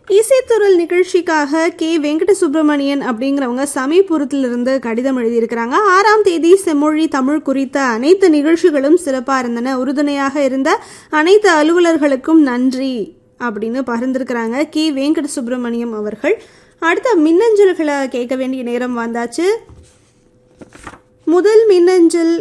இசைத்துறல் நிகழ்ச்சிக்காக கே வெங்கட சுப்பிரமணியன் அப்படிங்கிறவங்க சமீபுரத்திலிருந்து கடிதம் எழுதியிருக்கிறாங்க ஆறாம் தேதி செம்மொழி தமிழ் குறித்த அனைத்து நிகழ்ச்சிகளும் சிறப்பாக இருந்தன உறுதுணையாக இருந்த அனைத்து அலுவலர்களுக்கும் நன்றி அப்படின்னு பகிர்ந்திருக்கிறாங்க கே வெங்கட சுப்பிரமணியம் அவர்கள் அடுத்த மின்னஞ்சல்களை கேட்க வேண்டிய நேரம் வந்தாச்சு முதல் மின்னஞ்சல்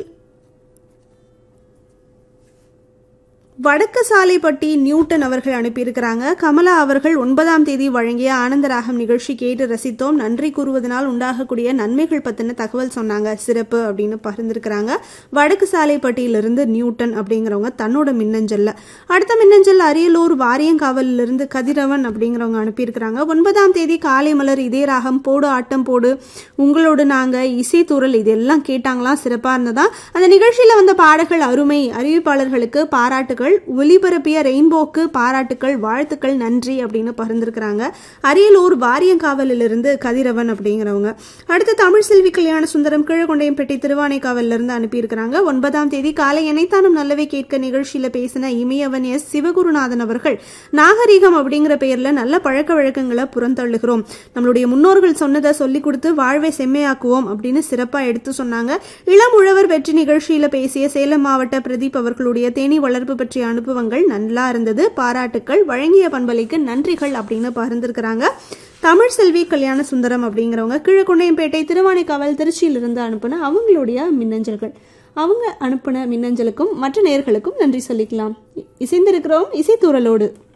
வடக்கு சாலைப்பட்டி நியூட்டன் அவர்கள் அனுப்பியிருக்கிறாங்க கமலா அவர்கள் ஒன்பதாம் தேதி வழங்கிய ஆனந்தராகம் நிகழ்ச்சி கேட்டு ரசித்தோம் நன்றி கூறுவதனால் உண்டாகக்கூடிய நன்மைகள் பத்தின தகவல் சொன்னாங்க சிறப்பு அப்படின்னு பகிர்ந்திருக்கிறாங்க வடக்கு சாலைப்பட்டியிலிருந்து நியூட்டன் அப்படிங்கிறவங்க தன்னோட மின்னஞ்சல்ல அடுத்த மின்னஞ்சல் அரியலூர் வாரியங்காவலிலிருந்து கதிரவன் அப்படிங்கிறவங்க அனுப்பியிருக்கிறாங்க ஒன்பதாம் தேதி காலை மலர் இதே ராகம் போடு ஆட்டம் போடு உங்களோடு நாங்க இசைத்தூரல் இதெல்லாம் கேட்டாங்களாம் சிறப்பா இருந்ததா அந்த நிகழ்ச்சியில வந்த பாடல்கள் அருமை அறிவிப்பாளர்களுக்கு பாராட்டுகள் ஒலிபரப்பிய ரெயின்போக்கு பாராட்டுக்கள் வாழ்த்துக்கள் நன்றி அப்படின்னு பகிர்ந்திருக்கிறாங்க அரியலூர் வாரியங்காவலிலிருந்து கதிரவன் அப்படிங்கிறவங்க அடுத்து தமிழ் செல்வி கல்யாண சுந்தரம் கீழகொண்டையம்பேட்டை திருவானைக்காவல்ல இருந்து அனுப்பியிருக்கிறாங்க ஒன்பதாம் தேதி காலை இணைத்தானும் நல்லவை கேட்க நிகழ்ச்சியில பேசின இமயவன் எஸ் சிவகுருநாதன் அவர்கள் நாகரீகம் அப்படிங்கிற பெயர்ல நல்ல பழக்க வழக்கங்களை புறந்தள்ளுகிறோம் நம்மளுடைய முன்னோர்கள் சொன்னதை சொல்லி கொடுத்து வாழ்வை செம்மையாக்குவோம் அப்படின்னு சிறப்பா எடுத்து சொன்னாங்க இளம் உழவர் வெற்றி நிகழ்ச்சியில பேசிய சேலம் மாவட்ட பிரதீப் அவர்களுடைய தேனி வளர்ப்பு பற்றிய அனுபவங்கள் நல்லா இருந்தது பாராட்டுக்கள் வழங்கிய பண்பலைக்கு நன்றிகள் அப்படின்னு பகிர்ந்திருக்கிறாங்க தமிழ் செல்வி கல்யாண சுந்தரம் அப்படிங்கிறவங்க கிழக்குண்டையம்பேட்டை திருவானைக்காவல் திருச்சியிலிருந்து அனுப்புன அவங்களுடைய மின்னஞ்சல்கள் அவங்க அனுப்புன மின்னஞ்சலுக்கும் மற்ற நேர்களுக்கும் நன்றி சொல்லிக்கலாம் இசைந்திருக்கிறோம் இசைத்தூரலோடு